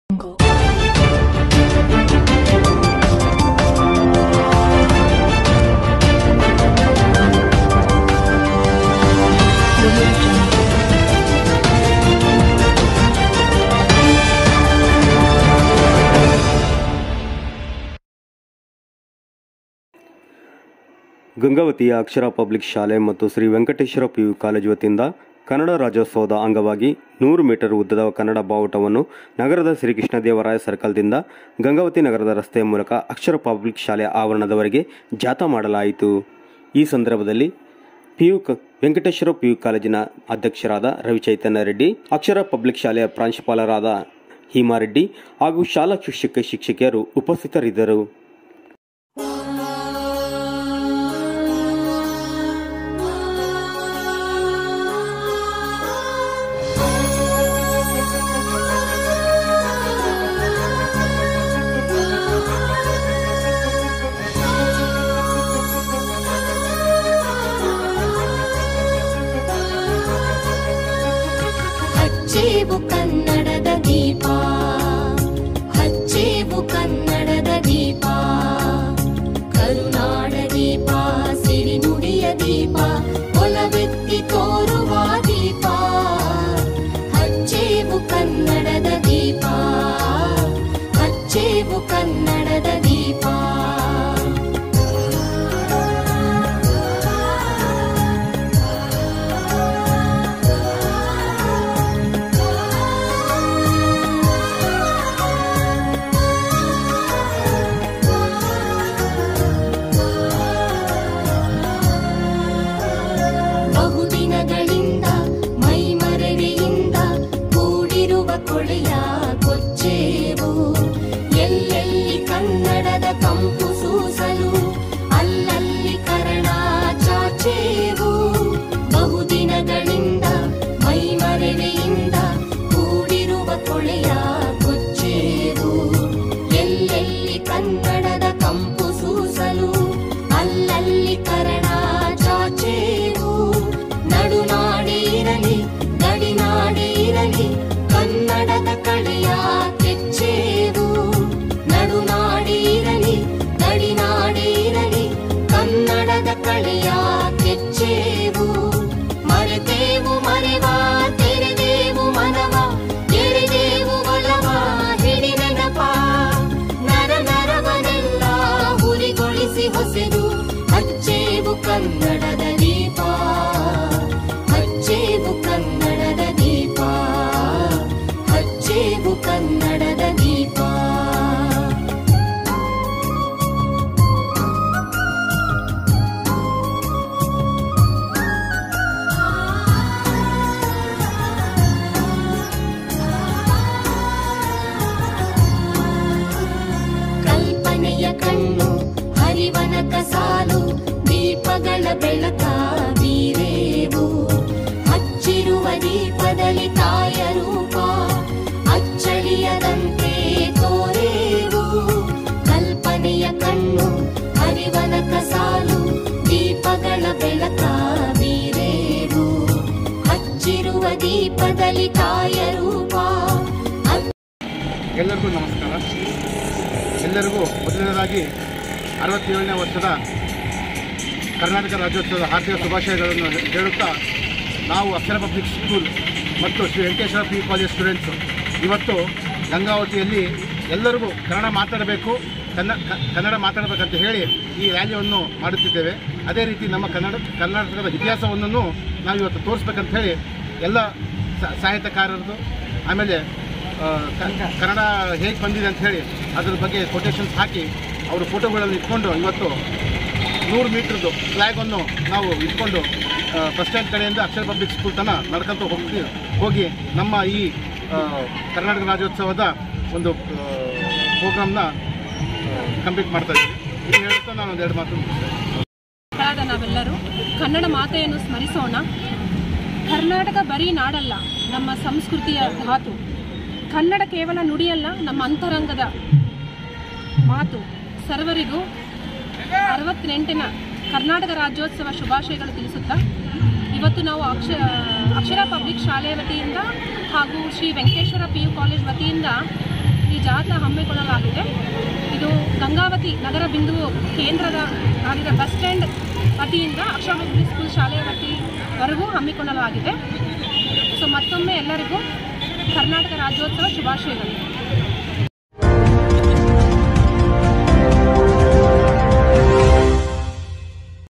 ಗಂಗಾವತಿಯ ಅಕ್ಷರ public ಶಾಲೆ ಮತ್ತು Shri Venkateshwara PU college ವತಿಯಿಂದ ಕನ್ನಡ ರಾಜ್ಯೋತ್ಸವದ ಅಂಗವಾಗಿ ನೂರು ಮೀಟರ್ ಉದ್ದದ ಕನ್ನಡ ಬಾವುಟವನ್ನು ನಗರದ ಶ್ರೀಕೃಷ್ಣದೇವರಾಯ ಸರ್ಕಲ್ದಿಂದ ಗಂಗಾವತಿ ನಗರದ ರಸ್ತೆಯ ಮೂಲಕ ಅಕ್ಷರ ಪಬ್ಲಿಕ್ ಶಾಲೆಯ ಆವರಣದವರೆಗೆ ಜಾಥಾ ಮಾಡಲಾಯಿತು ಈ ಸಂದರ್ಭದಲ್ಲಿ ಪಿಯು ಕ ವೆಂಕಟೇಶ್ವರ ಪಿಯು ಕಾಲೇಜಿನ ಅಧ್ಯಕ್ಷರಾದ ರವಿಚೈತನ್ಯ ರೆಡ್ಡಿ ಅಕ್ಷರ ಪಬ್ಲಿಕ್ ಶಾಲೆಯ ಪ್ರಾಂಶುಪಾಲರಾದ ಹೀಮಾರೆಡ್ಡಿ ಹಾಗೂ ಶಾಲಾ ಶಿಕ್ಷಕ ಶಿಕ್ಷಕಿಯರು ಉಪಸ್ಥಿತರಿದ್ದರು ಹಚ್ಚೇವು ಕನ್ನಡದ ದೀಪ ಹಚ್ಚೇವು ಕನ್ನಡದ ದೀಪ ಕರುನಾಡ ದೀಪ ಸಿರಿನುಡಿಯ ದೀಪ ಒಲವೆತ್ತಿ ತೋರುವ ದೀಪ ಹಚ್ಚೇವು ಕನ್ನಡದ ದೀಪ ಹಚ್ಚೇವು ಕನ್ನಡದ ದೀಪ ಬಹುದಿನಗಳಿಂದ ಮೈಮರೆಯಿಂದ ಕೂಡಿರುವ ಕೊಳೆಯ ಕೊಚ್ಚೇವು ಎಲ್ಲೆಲ್ಲಿ ಕನ್ನಡದ ಕಂಪು ಸೂಸಲು ಅಲ್ಲಲ್ಲಿ ಕರಣ ಚಾಚೇವು ಬಹುದಿನಗಳಿಂದ ಮೈಮರೆಯಿಂದ ಕೂಡಿರುವ ಕೊಳೆಯ ಕೊಚ್ಚೇವು ಎಲ್ಲೆಲ್ಲಿ ಕನ್ನಡದ ಕಂಪು ಸೂಸಲು ಅಲ್ಲಲ್ಲಿ ಕರಣ ಚಾಚೇವು ನಡುನಾಡಿ ಇರಲಿ ಗಡಿನಾಡಿ ಇರಲಿ ಕನ್ನಡದ ಕಳೆಯ ಕೆಚ್ಚೇವು ನಡುನಾಡಿ ಇರಲಿ ಗಡಿನಾಡಿ ಇರಲಿ ಕನ್ನಡದ ಕಳೆಯ ಕೆಚ್ಚೇವು ಮರೆತೇವು ಮರೆವ ತೆರೆದೇವು ಮನವ ಎರೆದೇವು ಒಲವ ಹಿಡಿ ನೆನಪ ನರ ನರವನೆಲ್ಲ ಹುರಿಗೊಳಿಸಿ ಹೊಸೆದು ಹಚ್ಚೇವು ಕನ್ನಡದ ದೀಪ ಹಚ್ಚೇವು ಕನ್ನಡದ ದೀಪ ಹಚ್ಚೇವು ಕನ್ನಡದ ದೀಪ ಕಲ್ಪನೆಯ ಕಣ್ಣು ಹರಿವನ ಕಸಾಲು ದೀಪಗಳ ಬೆಳಕ ಬೀರೇವು ಹಚ್ಚಿರುವ ದೀಪದಲ್ಲಿ ತಾಯ ರೂಪ ಅಚ್ಚಳಿಯದಂತೆ ತೋರೇವು ಕಲ್ಪನೆಯ ಕಣ್ಣು ಹರಿವನ ಕಸಾಲು ದೀಪಗಳ ಬೆಳಕ ಬೀರೇವು ಹಚ್ಚಿರುವ ದೀಪದಲ್ಲಿ ತಾಯ ರೂಪ ಅಚ್ಚ- ಎಲ್ಲರಿಗೂ ನಮಸ್ಕಾರ ಎಲ್ಲರಿಗೂ ಮೊದಲನೇದಾಗಿ ಅರವತ್ತೇಳನೇ ವರ್ಷದ ಕರ್ನಾಟಕ ರಾಜ್ಯೋತ್ಸವದ ಹಾರ್ದಿಕ ಶುಭಾಶಯಗಳನ್ನು ಹೇಳುತ್ತಾ ನಾವು ಅಕ್ಷರ ಪಬ್ಲಿಕ್ ಸ್ಕೂಲ್ ಮತ್ತು Shri Venkateshwara P college students ಇವತ್ತು ಗಂಗಾವತಿಯಲ್ಲಿ ಎಲ್ಲರಿಗೂ ಕನ್ನಡ ಮಾತಾಡಬೇಕು ಕನ್ನ ಕ- ಕನ್ನಡ ಮಾತಾಡಬೇಕಂತ ಹೇಳಿ ಈ ರ್ಯಾಲಿಯನ್ನು ಮಾಡುತ್ತಿದ್ದೇವೆ ಅದೇ ರೀತಿ ನಮ್ಮ ಕನ್ನಡ ಕರ್ನಾಟಕದ ಇತಿಹಾಸವನ್ನು ನಾವು ಇವತ್ತು ತೋರಿಸ್ಬೇಕಂತ ಹೇಳಿ ಎಲ್ಲ ಸ- ಸಾಹಿತ್ಯಕಾರರದು ಆಮೇಲೆ ಆ, ಕ- ಕನ್ನಡ ಹೇಗೆ ಬಂದಿದೆ ಅಂತ ಹೇಳಿ ಅದ್ರ ಬಗ್ಗೆ ಕೊಟೇಶನ್ಸ್ ಹಾಕಿ ಅವರು ಫೋಟೋಗಳನ್ನು ಇಟ್ಕೊಂಡು ಇವತ್ತು ನೂರು ಮೀಟ್ರದ್ದು ಫ್ಲ್ಯಾಗನ್ನು ನಾವು ಇಟ್ಕೊಂಡು ಆ, ಬಸ್ ಸ್ಟ್ಯಾಂಡ್ ಕಡೆಯಿಂದ ಅಕ್ಷರ ಪಬ್ಲಿಕ್ ಸ್ಕೂಲ್ ತನಕ ನಡ್ಕೊಂತ ಹೋಗಿ ಹೋಗಿ ನಮ್ಮ ಈ ಆ, ಕರ್ನಾಟಕ ರಾಜ್ಯೋತ್ಸವದ ಒಂದು ಪ್ರೋಗ್ರಾಮ್ನ ಕಂಪ್ಲೀಟ್ ಮಾಡ್ತಾ ಇದ್ದೀವಿ ಇದು ಹೇಳ್ತಾ ನಾನು ಒಂದೆರಡು ಮಾತು ಮುಗಿಸ್ತೇನೆ ಮಕ್ಕಳಾದ ನಾವೆಲ್ಲರೂ ಕನ್ನಡ ಮಾತೆಯನ್ನು ಸ್ಮರಿಸೋಣ ಕರ್ನಾಟಕ ಬರೀ ನಾಡಲ್ಲ ನಮ್ಮ ಸಂಸ್ಕೃತಿಯ ಧಾತು ಕನ್ನಡ ಕೇವಲ ನುಡಿಯಲ್ಲ ನಮ್ಮ ಅಂತರಂಗದ ಮಾತು ಸರ್ವರಿಗೂ ಅರವತ್ತೆಂಟನ ಕರ್ನಾಟಕ ರಾಜ್ಯೋತ್ಸವ ಶುಭಾಶಯಗಳು ತಿಳಿಸುತ್ತಾ ಇವತ್ತು ನಾವು ಅಕ್ಷ ಅಕ್ಷರ ಪಬ್ಲಿಕ್ ಶಾಲೆಯ ವತಿಯಿಂದ ಹಾಗೂ Shri Venkateshwara P U college ವತಿಯಿಂದ ಜಾಥಾ ಹಮ್ಮಿಕೊಳ್ಳಲಾಗಿದೆ ಇದು ಗಂಗಾವತಿ ನಗರ ಬಿಂದು ಕೇಂದ್ರದ ಆಗಿರೋ ಬಸ್ ಸ್ಟ್ಯಾಂಡ್ ವತಿಯಿಂದ ಅಕ್ಷರ ಪಬ್ಲಿಕ್ ಸ್ಕೂಲ್ ಶಾಲೆಯ ವತಿವರೆಗೂ ಹಮ್ಮಿಕೊಳ್ಳಲಾಗಿದೆ ಸೊ ಮತ್ತೊಮ್ಮೆ ಎಲ್ಲರಿಗೂ ಕರ್ನಾಟಕ ರಾಜ್ಯೋತ್ಸವ ಶುಭಾಶಯಗಳು